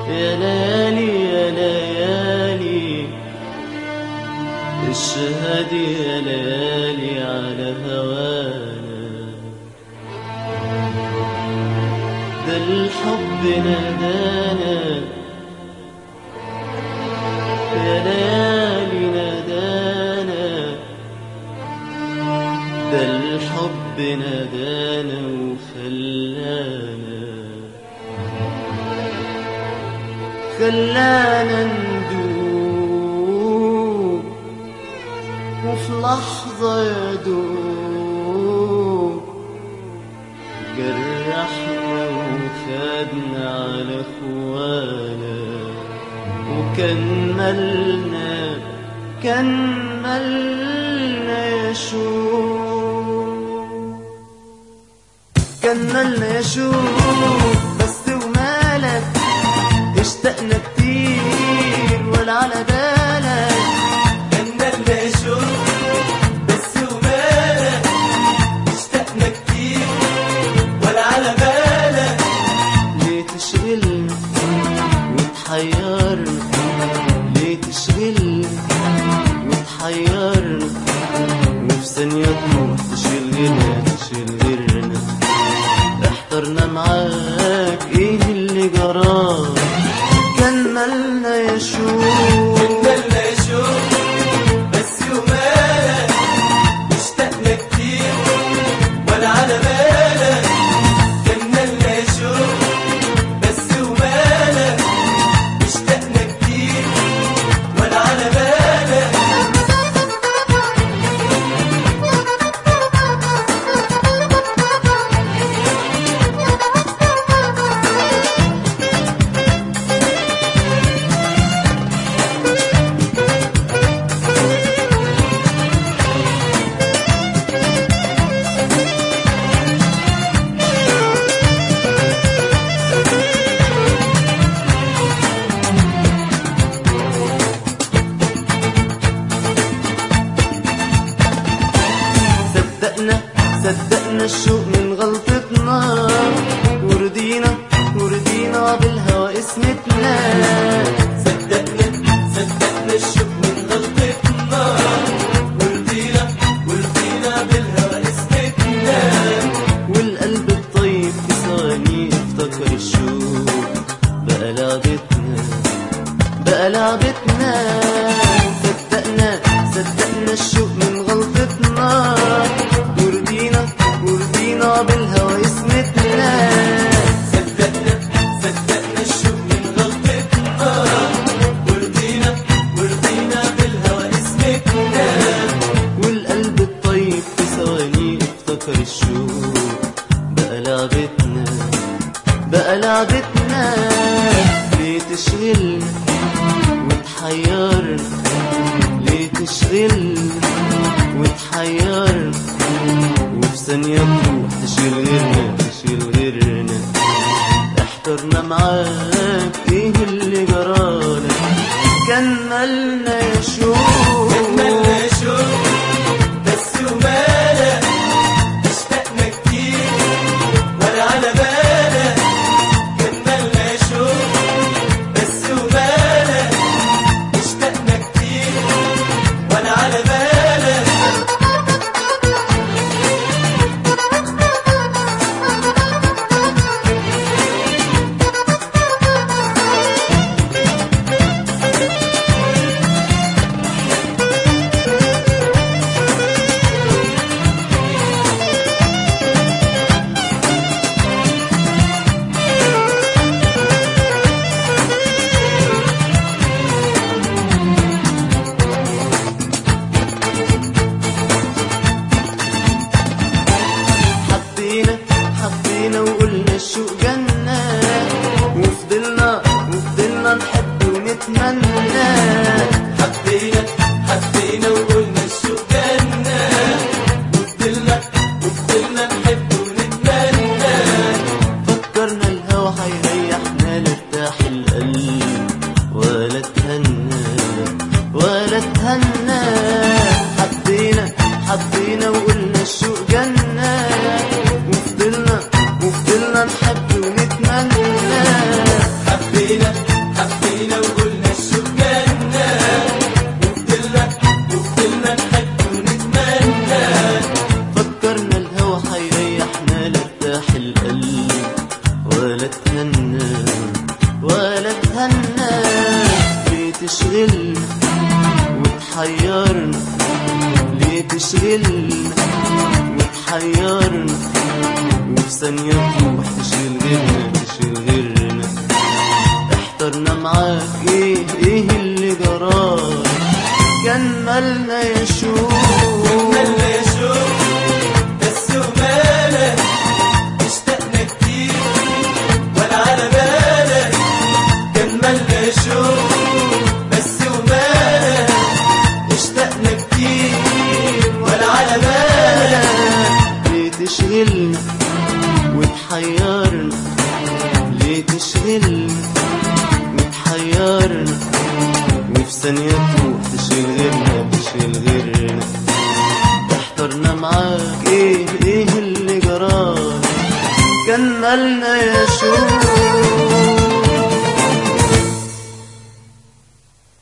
يا ليالي يا ليالي اشهد يا ليالي على هوانا ده الحب نادانا يا ليالي نادانا ده الحب نادانا وخلانا خلانا ندوب وفي لحظة يدوب جرحنا وخدنا على اخوانا وكملنا كملنا يشوف كملنا يشوف بس ومالك اشتقنا كتير ولا على بالك كملنا شوق بس ومالك اشتقنا كتير ولا على بالك ليه تشغلنا وتحيرنا ليه تشغلنا وتحيرنا وفي ثانية تروح تشيل غيرنا تشيل غيرنا احترنا معاك ايه اللي جراك كملنا يا شوق كملنا شوق بس ومالك اشتقنا كتير ولا على بالك كملنا شوق بس ومالك اشتقنا كتير ولا على بالك صدقنا صدقنا الشوق من غلطتنا ورضينا ورضينا بالهوى اسمتنا صدقنا صدقنا الشوق من غلطتنا ورضينا ورضينا بالهوى اسمتنا والقلب الطيب في ثواني افتكر الشوق بقى لعبتنا بقى لعبتنا صدقنا صدقنا الشوق من غلطتنا ورضينا ورضينا بالهوى اسمتنا صدقنا صدقنا الشوق من غلطتنا ورضينا ورضينا بالهوى اسمتنا والقلب الطيب في ثواني افتكر الشوق بقى لعبتنا بقى لعبتنا ليه تشغلنا وتحيرنا ليه تشغلنا وتحيرنا وفي ثانية تروح تشيل غيرنا تشيل غيرنا احترنا معاك ايه اللي جرانا كملنا يا شوق كملنا شوق بس ومالك اشتقنا كتير ولا على بالك كملنا شوق بس ومالك اشتقنا كتير ولا على بالك حبينا حبينا وقلنا الشوق جنة وفضلنا وفضلنا نحب ونتمنى حبينا حبينا وقلنا الشوق جنة وفضلنا وفضلنا نحب ونتمنى فكرنا الهوى هيريحنا نرتاح القلب ولا تهنى ولا تهنى حبينا حبينا وقلنا الشوق جنة وفضلنا وفضلنا نحب ونتمنى حبينا اتهنى ولا اتهنى ليه تشغلنا وتحيرنا ليه تشغلنا وتحيرنا وفي ثانية تروح تشغل غيرنا تشغل غيرنا احترنا معاك ايه ايه اللي جرالك كان مالنا يا شوق مالنا يشوف بس ومالك اشتقنا كتير ولا على بالك كان مالنا يشوف بس ومالك اشتقنا كتير ولا على بالك ليه تشغلنا وتحيرنا ليه تشغلنا وتحيرنا وفي ثانية تروح تشغل غيرنا تشغل غيرنا احترنا معاك ايه ايه اللي جرالك كان مالنا يا شوق